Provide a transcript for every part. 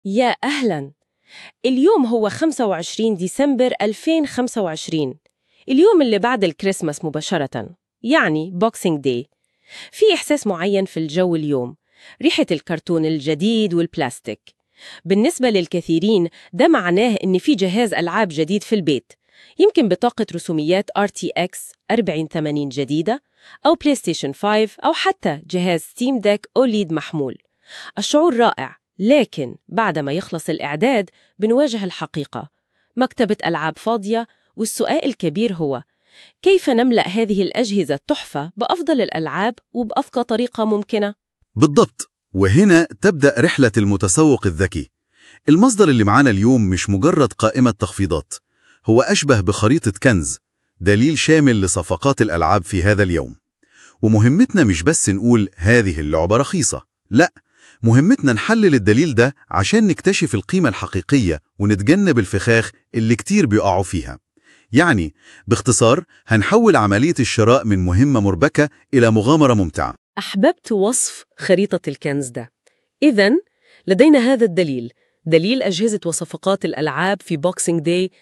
يا أهلاً اليوم هو 25 ديسمبر 2025 اليوم اللي بعد الكريسماس مباشرة يعني بوكسينج داي في إحساس معين في الجو اليوم ريحة الكرتون الجديد والبلاستيك بالنسبة للكثيرين ده معناه إن في جهاز ألعاب جديد في البيت يمكن بطاقة رسوميات RTX 4080 جديدة أو بلاي ستيشن 5 أو حتى جهاز ستيم ديك أوليد محمول الشعور رائع لكن بعد ما يخلص الإعداد بنواجه الحقيقة مكتبة ألعاب فاضية والسؤال الكبير هو كيف نملأ هذه الأجهزة التحفة بأفضل الألعاب وبأذكى طريقة ممكنة؟ بالضبط وهنا تبدأ رحلة المتسوق الذكي المصدر اللي معانا اليوم مش مجرد قائمة تخفيضات هو أشبه بخريطة كنز دليل شامل لصفقات الألعاب في هذا اليوم ومهمتنا مش بس نقول هذه اللعبة رخيصة لا مهمتنا نحلل الدليل ده عشان نكتشف القيمة الحقيقية ونتجنب الفخاخ اللي كتير بيقعوا فيها يعني باختصار هنحول عملية الشراء من مهمة مربكة إلى مغامرة ممتعة أحببت وصف خريطة الكنز ده إذا لدينا هذا الدليل دليل أجهزة وصفقات الألعاب في بوكسينج داي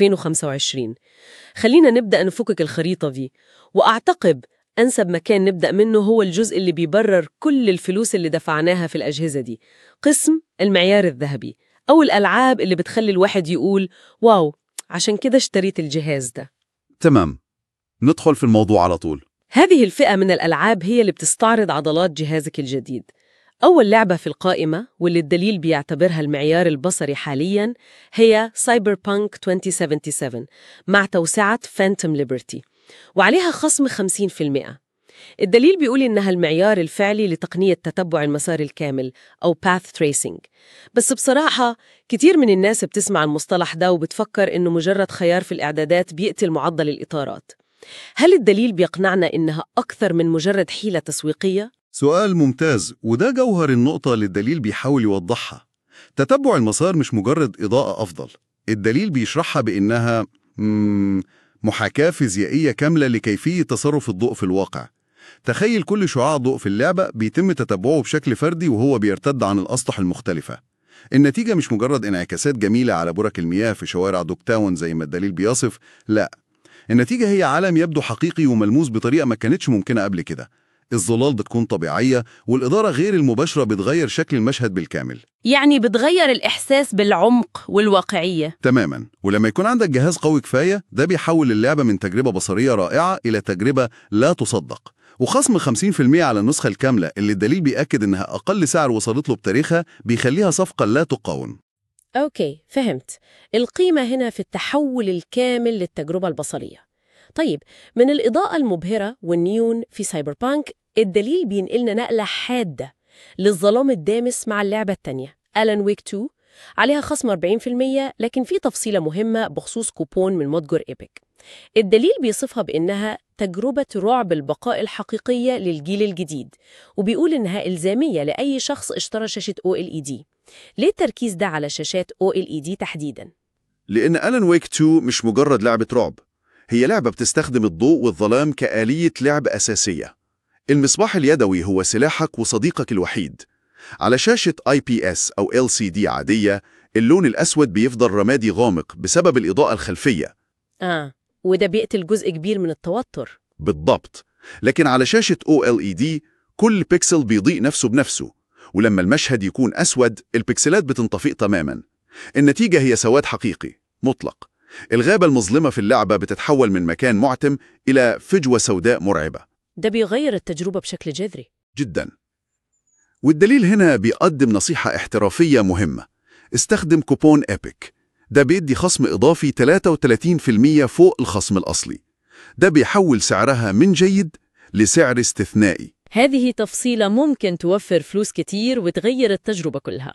2025 خلينا نبدأ نفكك الخريطة دي وأعتقد أنسب مكان نبدأ منه هو الجزء اللي بيبرر كل الفلوس اللي دفعناها في الأجهزة دي قسم المعيار الذهبي أو الألعاب اللي بتخلي الواحد يقول واو عشان كده اشتريت الجهاز ده تمام ندخل في الموضوع على طول هذه الفئة من الألعاب هي اللي بتستعرض عضلات جهازك الجديد أول لعبة في القائمة واللي الدليل بيعتبرها المعيار البصري حالياً هي سايبر بانك 2077 مع توسعة فانتوم ليبرتي وعليها خصم 50% الدليل بيقول إنها المعيار الفعلي لتقنية تتبع المسار الكامل أو Path Tracing بس بصراحة كتير من الناس بتسمع المصطلح ده وبتفكر إنه مجرد خيار في الإعدادات بيقتل معضل الإطارات هل الدليل بيقنعنا إنها أكثر من مجرد حيلة تسويقية؟ سؤال ممتاز وده جوهر النقطة اللي الدليل بيحاول يوضحها تتبع المسار مش مجرد إضاءة أفضل الدليل بيشرحها بإنها مم، محاكاة فيزيائية كاملة لكيفية تصرف الضوء في الواقع تخيل كل شعاع ضوء في اللعبة بيتم تتبعه بشكل فردي وهو بيرتد عن الأسطح المختلفة النتيجة مش مجرد انعكاسات جميلة على برك المياه في شوارع دوكتاون زي ما الدليل بيصف لا النتيجة هي عالم يبدو حقيقي وملموس بطريقة ما كانتش ممكنة قبل كده الظلال بتكون طبيعية والإدارة غير المباشرة بتغير شكل المشهد بالكامل يعني بتغير الإحساس بالعمق والواقعية تماما ولما يكون عندك جهاز قوي كفاية ده بيحول اللعبة من تجربة بصرية رائعة إلى تجربة لا تصدق وخصم 50% على النسخة الكاملة اللي الدليل بيأكد إنها أقل سعر وصلت له بتاريخها بيخليها صفقة لا تقاوم أوكي فهمت القيمة هنا في التحول الكامل للتجربة البصرية طيب من الإضاءة المبهرة والنيون في سايبر بانك الدليل بينقلنا نقلة حادة للظلام الدامس مع اللعبة التانية ألان ويك 2 عليها خصم 40% لكن في تفصيلة مهمة بخصوص كوبون من متجر إيبك الدليل بيصفها بإنها تجربة رعب البقاء الحقيقية للجيل الجديد وبيقول إنها إلزامية لأي شخص اشترى شاشة OLED ليه التركيز ده على شاشات OLED تحديداً؟ لأن ألان ويك 2 مش مجرد لعبة رعب هي لعبة بتستخدم الضوء والظلام كآلية لعب أساسية المصباح اليدوي هو سلاحك وصديقك الوحيد على شاشة IPS أو LCD عادية اللون الأسود بيفضل رمادي غامق بسبب الإضاءة الخلفية آه وده بيقتل جزء كبير من التوتر بالضبط لكن على شاشة OLED كل بيكسل بيضيء نفسه بنفسه ولما المشهد يكون أسود البكسلات بتنطفئ تماما النتيجة هي سواد حقيقي مطلق الغابة المظلمة في اللعبة بتتحول من مكان معتم إلى فجوة سوداء مرعبة ده بيغير التجربة بشكل جذري جدا والدليل هنا بيقدم نصيحة احترافية مهمة استخدم كوبون إيبك ده بيدي خصم إضافي 33% فوق الخصم الأصلي ده بيحول سعرها من جيد لسعر استثنائي هذه تفصيلة ممكن توفر فلوس كتير وتغير التجربة كلها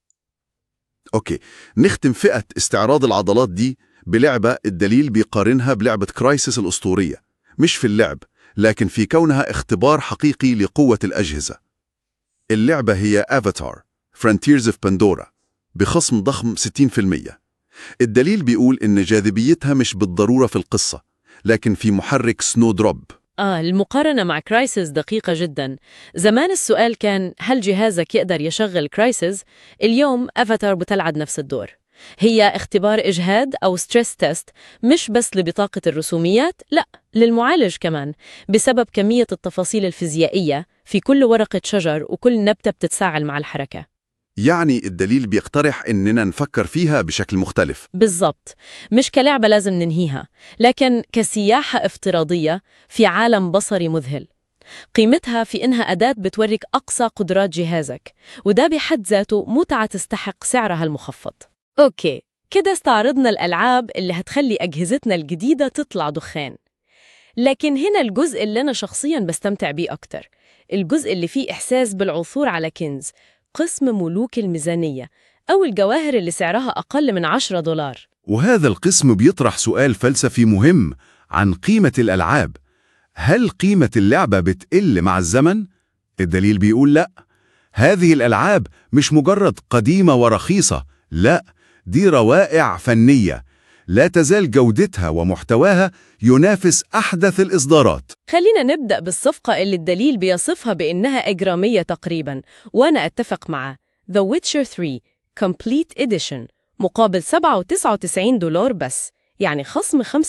أوكي نختم فئة استعراض العضلات دي بلعبة الدليل بيقارنها بلعبة كرايسيس الأسطورية مش في اللعب لكن في كونها اختبار حقيقي لقوة الأجهزة اللعبة هي افاتار Frontiers of Pandora بخصم ضخم 60% الدليل بيقول إن جاذبيتها مش بالضرورة في القصة لكن في محرك سنو دروب آه المقارنة مع كرايسيس دقيقة جدا زمان السؤال كان هل جهازك يقدر يشغل كرايسيس؟ اليوم أفاتار بتلعب نفس الدور هي اختبار إجهاد أو ستريس تيست مش بس لبطاقة الرسوميات لا للمعالج كمان بسبب كمية التفاصيل الفيزيائية في كل ورقة شجر وكل نبتة بتتساعل مع الحركة يعني الدليل بيقترح إننا نفكر فيها بشكل مختلف بالضبط مش كلعبة لازم ننهيها لكن كسياحة افتراضية في عالم بصري مذهل قيمتها في إنها أداة بتوريك أقصى قدرات جهازك وده بحد ذاته متعة تستحق سعرها المخفض أوكي كده استعرضنا الألعاب اللي هتخلي أجهزتنا الجديدة تطلع دخان لكن هنا الجزء اللي أنا شخصياً بستمتع بيه أكتر الجزء اللي فيه إحساس بالعثور على كنز قسم ملوك الميزانية أو الجواهر اللي سعرها أقل من 10 دولار وهذا القسم بيطرح سؤال فلسفي مهم عن قيمة الألعاب هل قيمة اللعبة بتقل مع الزمن؟ الدليل بيقول لا هذه الألعاب مش مجرد قديمة ورخيصة لا دي روائع فنية لا تزال جودتها ومحتواها ينافس أحدث الإصدارات خلينا نبدأ بالصفقة اللي الدليل بيصفها بإنها إجرامية تقريباً وأنا أتفق معاه The Witcher 3 Complete Edition مقابل 7.99 دولار بس يعني خصم 85%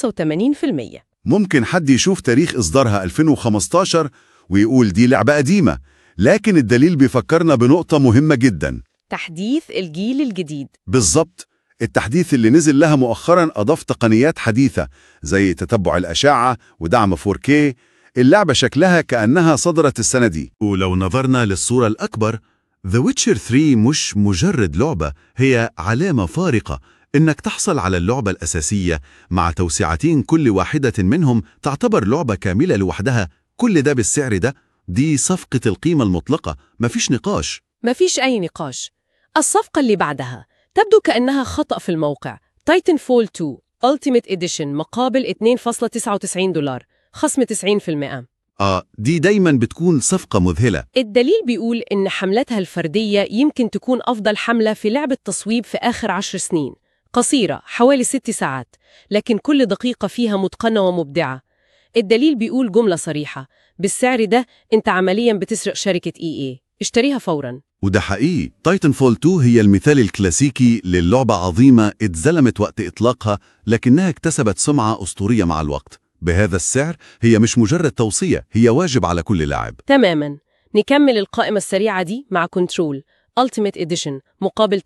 ممكن حد يشوف تاريخ إصدارها 2015 ويقول دي لعبة قديمة لكن الدليل بيفكرنا بنقطة مهمة جدا تحديث الجيل الجديد بالظبط التحديث اللي نزل لها مؤخرا أضاف تقنيات حديثة زي تتبع الأشعة ودعم 4K اللعبة شكلها كأنها صدرت السنة دي ولو نظرنا للصورة الأكبر The Witcher 3 مش مجرد لعبة هي علامة فارقة إنك تحصل على اللعبة الأساسية مع توسعتين كل واحدة منهم تعتبر لعبة كاملة لوحدها كل ده بالسعر ده دي صفقة القيمة المطلقة مفيش نقاش مفيش أي نقاش الصفقة اللي بعدها تبدو كأنها خطأ في الموقع تايتن فول 2 Ultimate Edition مقابل 2.99 دولار خصم 90% آه دي دايما بتكون صفقة مذهلة الدليل بيقول إن حملتها الفردية يمكن تكون أفضل حملة في لعبة تصويب في آخر عشر سنين قصيرة حوالي ست ساعات لكن كل دقيقة فيها متقنة ومبدعة الدليل بيقول جملة صريحة بالسعر ده أنت عمليا بتسرق شركة إي إي اشتريها فوراً وده حقيقي تايتن فول 2 هي المثال الكلاسيكي للعبة عظيمة اتظلمت وقت إطلاقها لكنها اكتسبت سمعة أسطورية مع الوقت بهذا السعر هي مش مجرد توصية هي واجب على كل لاعب تماماً نكمل القائمة السريعة دي مع كنترول Ultimate Edition مقابل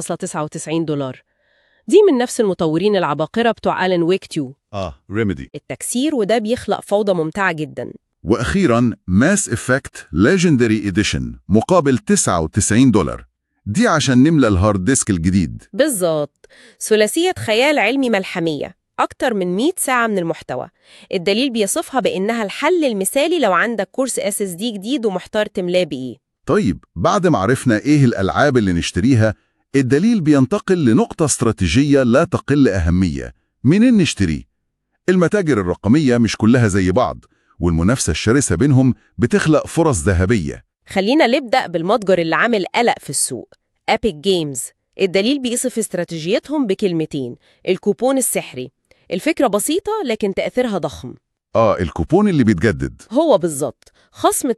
8.99 دولار دي من نفس المطورين العباقرة بتوع ألان ويك 2 آه ريميدي التكسير وده بيخلق فوضى ممتعة جدا وأخيرا ماس إفكت ليجندري إديشن مقابل 99 دولار دي عشان نملى الهارد ديسك الجديد بالظبط ثلاثية خيال علمي ملحمية أكتر من 100 ساعة من المحتوى الدليل بيصفها بإنها الحل المثالي لو عندك كورس SSD جديد ومحتار تملاه بإيه طيب بعد ما عرفنا إيه الألعاب اللي نشتريها الدليل بينتقل لنقطة استراتيجية لا تقل أهمية منين نشتري؟ المتاجر الرقمية مش كلها زي بعض والمنافسة الشرسة بينهم بتخلق فرص ذهبية خلينا نبدأ بالمتجر اللي عامل قلق في السوق Epic Games الدليل بيصف استراتيجيتهم بكلمتين الكوبون السحري الفكرة بسيطة لكن تأثيرها ضخم آه الكوبون اللي بيتجدد هو بالظبط خصم 33%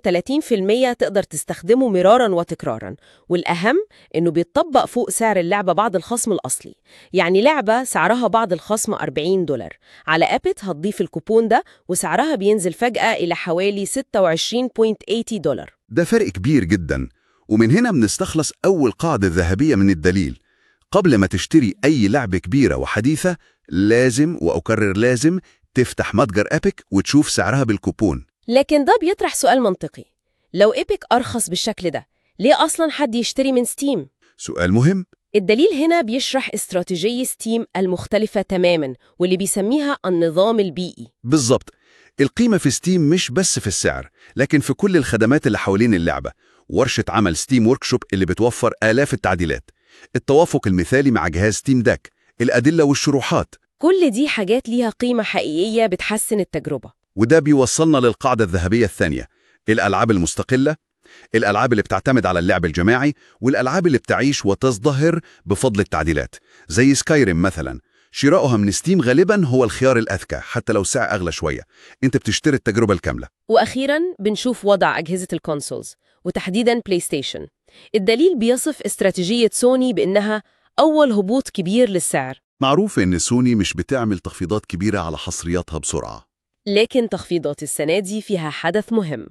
تقدر تستخدمه مرارا وتكرارا والأهم إنه بيتطبق فوق سعر اللعبة بعد الخصم الأصلي يعني لعبة سعرها بعد الخصم 40 دولار على أبت هتضيف الكوبون ده وسعرها بينزل فجأة إلى حوالي 26.80 دولار ده فرق كبير جدا ومن هنا بنستخلص أول قاعدة ذهبية من الدليل قبل ما تشتري أي لعبة كبيرة وحديثة لازم وأكرر لازم تفتح متجر أبيك وتشوف سعرها بالكوبون لكن ده بيطرح سؤال منطقي لو إيبك أرخص بالشكل ده ليه أصلا حد يشتري من ستيم؟ سؤال مهم الدليل هنا بيشرح استراتيجية ستيم المختلفة تماما واللي بيسميها النظام البيئي بالظبط القيمة في ستيم مش بس في السعر لكن في كل الخدمات اللي حوالين اللعبة ورشة عمل ستيم وركشوب اللي بتوفر آلاف التعديلات التوافق المثالي مع جهاز ستيم داك الأدلة والشروحات كل دي حاجات ليها قيمة حقيقية بتحسن التجربة وده بيوصلنا للقاعدة الذهبية الثانية الألعاب المستقلة الألعاب اللي بتعتمد على اللعب الجماعي والألعاب اللي بتعيش وتزدهر بفضل التعديلات زي سكايريم مثلا شرائها من ستيم غالبا هو الخيار الأذكى حتى لو سعر أغلى شوية أنت بتشتري التجربة الكاملة وأخيراً بنشوف وضع أجهزة الكونسولز وتحديداً بلاي ستيشن الدليل بيصف استراتيجية سوني بأنها أول هبوط كبير للسعر معروف إن سوني مش بتعمل تخفيضات كبيرة على حصرياتها بسرعة لكن تخفيضات السنة دي فيها حدث مهم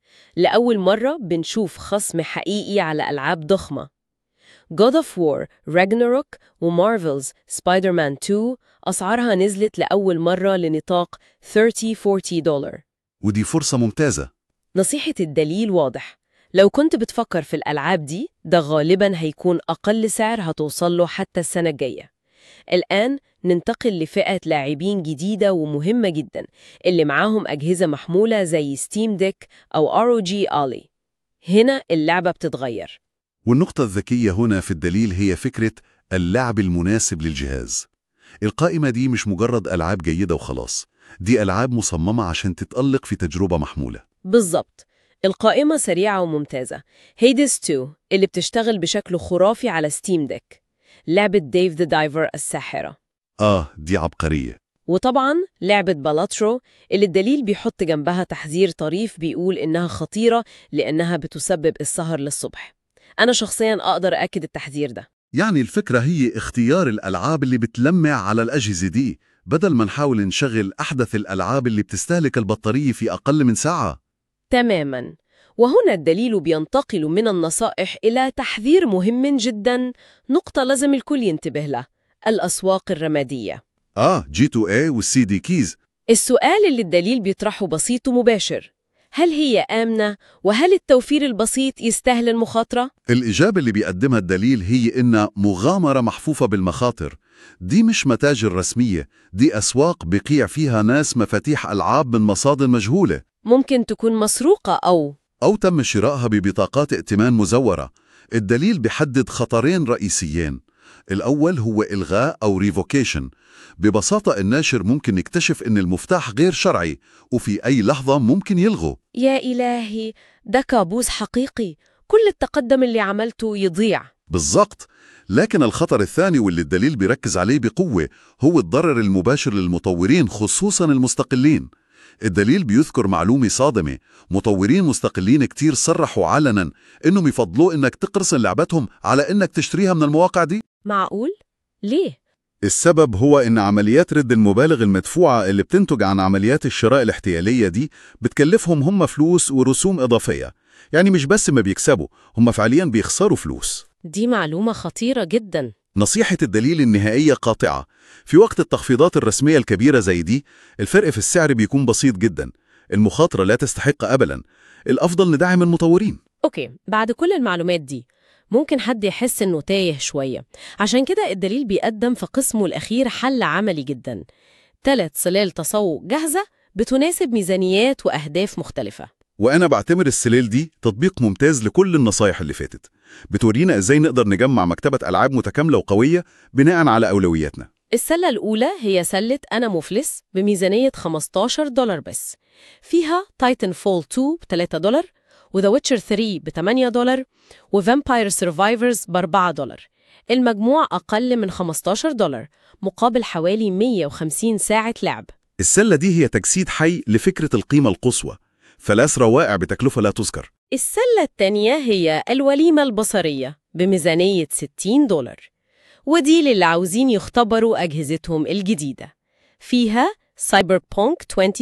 لأول مرة بنشوف خصم حقيقي على ألعاب ضخمة God of War, Ragnarok ومارفلز سبايدر مان 2 أسعارها نزلت لأول مرة لنطاق 30-40 دولار ودي فرصة ممتازة نصيحة الدليل واضح لو كنت بتفكر في الألعاب دي ده غالباً هيكون أقل سعر هتوصل له حتى السنة الجاية الآن ننتقل لفئة لاعبين جديدة ومهمة جدا اللي معاهم أجهزة محمولة زي ستيم ديك أو ROG Ally هنا اللعبة بتتغير والنقطة الذكية هنا في الدليل هي فكرة اللعب المناسب للجهاز القائمة دي مش مجرد ألعاب جيدة وخلاص دي ألعاب مصممة عشان تتألق في تجربة محمولة بالظبط القائمة سريعة وممتازة هيدس 2 اللي بتشتغل بشكل خرافي على ستيم ديك لعبة ديف ذا دايفر الساحرة آه دي عبقرية وطبعا لعبة بالاترو اللي الدليل بيحط جنبها تحذير طريف بيقول إنها خطيرة لأنها بتسبب السهر للصبح أنا شخصيا أقدر أكد التحذير ده يعني الفكرة هي اختيار الألعاب اللي بتلمع على الأجهزة دي بدل ما نحاول نشغل أحدث الألعاب اللي بتستهلك البطارية في أقل من ساعة تماما وهنا الدليل بينتقل من النصائح إلى تحذير مهم جدا نقطة لازم الكل ينتبه له الأسواق الرمادية آه جي تو اي والسي دي كيز السؤال اللي الدليل بيطرحه بسيط ومباشر هل هي آمنة وهل التوفير البسيط يستاهل المخاطرة؟ الإجابة اللي بيقدمها الدليل هي إنها مغامرة محفوفة بالمخاطر دي مش متاجر رسمية دي أسواق بقيع فيها ناس مفاتيح ألعاب من مصادر مجهولة ممكن تكون مسروقة أو أو تم شرائها ببطاقات ائتمان مزورة الدليل بيحدد خطرين رئيسيين الأول هو إلغاء أو ريفوكيشن ببساطة الناشر ممكن يكتشف إن المفتاح غير شرعي وفي أي لحظة ممكن يلغو يا إلهي ده كابوس حقيقي كل التقدم اللي عملته يضيع بالضبط لكن الخطر الثاني واللي الدليل بيركز عليه بقوة هو الضرر المباشر للمطورين خصوصا المستقلين الدليل بيذكر معلومة صادمة مطورين مستقلين كتير صرحوا علنا إنهم يفضلوا إنك تقرصن لعبتهم على إنك تشتريها من المواقع دي معقول؟ ليه؟ السبب هو إن عمليات رد المبالغ المدفوعة اللي بتنتج عن عمليات الشراء الاحتيالية دي بتكلفهم هم فلوس ورسوم إضافية يعني مش بس ما بيكسبوا هم فعليا بيخسروا فلوس دي معلومة خطيرة جدا نصيحة الدليل النهائية قاطعة في وقت التخفيضات الرسمية الكبيرة زي دي الفرق في السعر بيكون بسيط جدا المخاطرة لا تستحق أبدا الأفضل ندعم المطورين أوكي بعد كل المعلومات دي ممكن حد يحس إنه تايه شوية عشان كده الدليل بيقدم في قسمه الأخير حل عملي جدا ثلاث سلال تسوق جاهزة بتناسب ميزانيات وأهداف مختلفة وأنا بعتبر السلال دي تطبيق ممتاز لكل النصايح اللي فاتت بتورينا إزاي نقدر نجمع مكتبة ألعاب متكاملة وقوية بناء على أولوياتنا السلة الأولى هي سلة أنا مفلس بميزانية 15 دولار بس فيها تايتن فول 2 ب 3 دولار وذا ويتشر 3 ب 8 دولار وفامباير سرفايفرز ب 4 دولار المجموع أقل من 15 دولار مقابل حوالي 150 ساعة لعب السلة دي هي تجسيد حي لفكرة القيمة القصوى ثلاث روائع بتكلفة لا تذكر السلة التانية هي الوليمة البصرية بميزانية 60 دولار ودي للي عاوزين يختبروا أجهزتهم الجديدة فيها سايبر بونك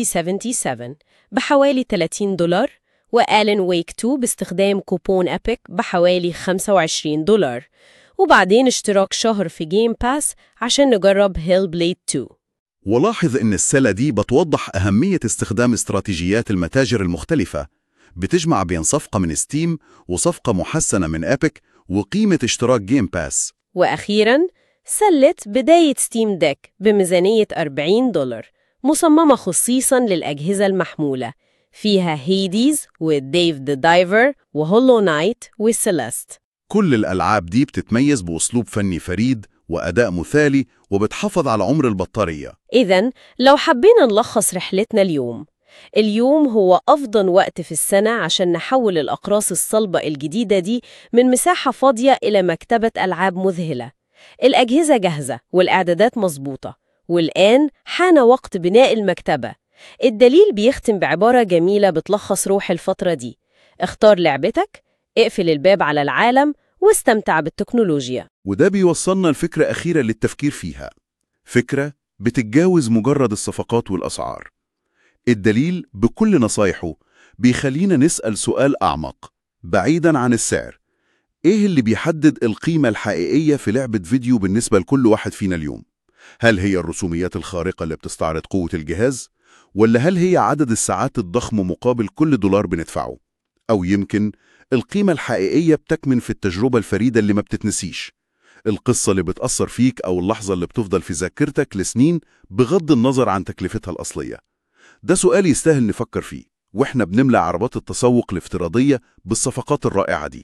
2077 بحوالي 30 دولار وآلن ويك 2 باستخدام كوبون أبيك بحوالي 25 دولار وبعدين اشتراك شهر في جيم باس عشان نجرب هيل بليد 2 ولاحظ إن السلة دي بتوضح أهمية استخدام استراتيجيات المتاجر المختلفة بتجمع بين صفقة من ستيم وصفقة محسنة من أبيك وقيمة اشتراك جيم باس وأخيراً سلة بداية ستيم ديك بميزانية 40 دولار مصممة خصيصاً للأجهزة المحمولة فيها هيديز وديف ذا دايفر وهولو نايت وسيلست كل الألعاب دي بتتميز بأسلوب فني فريد وأداء مثالي وبتحافظ على عمر البطارية إذا لو حبينا نلخص رحلتنا اليوم اليوم هو أفضل وقت في السنة عشان نحول الأقراص الصلبة الجديدة دي من مساحة فاضية إلى مكتبة ألعاب مذهلة الأجهزة جاهزة والإعدادات مظبوطة والآن حان وقت بناء المكتبة الدليل بيختم بعبارة جميلة بتلخص روح الفترة دي اختار لعبتك اقفل الباب على العالم واستمتع بالتكنولوجيا وده بيوصلنا لفكرة أخيرة للتفكير فيها فكرة بتتجاوز مجرد الصفقات والأسعار الدليل بكل نصايحه بيخلينا نسأل سؤال أعمق بعيداً عن السعر إيه اللي بيحدد القيمة الحقيقية في لعبة فيديو بالنسبة لكل واحد فينا اليوم؟ هل هي الرسوميات الخارقة اللي بتستعرض قوة الجهاز؟ ولا هل هي عدد الساعات الضخم مقابل كل دولار بندفعه؟ أو يمكن القيمة الحقيقية بتكمن في التجربة الفريدة اللي ما بتتنسيش القصة اللي بتأثر فيك أو اللحظة اللي بتفضل في ذاكرتك لسنين بغض النظر عن تكلفتها الأصلية ده سؤال يستاهل نفكر فيه وإحنا بنملى عربات التسوق الافتراضية بالصفقات الرائعة دي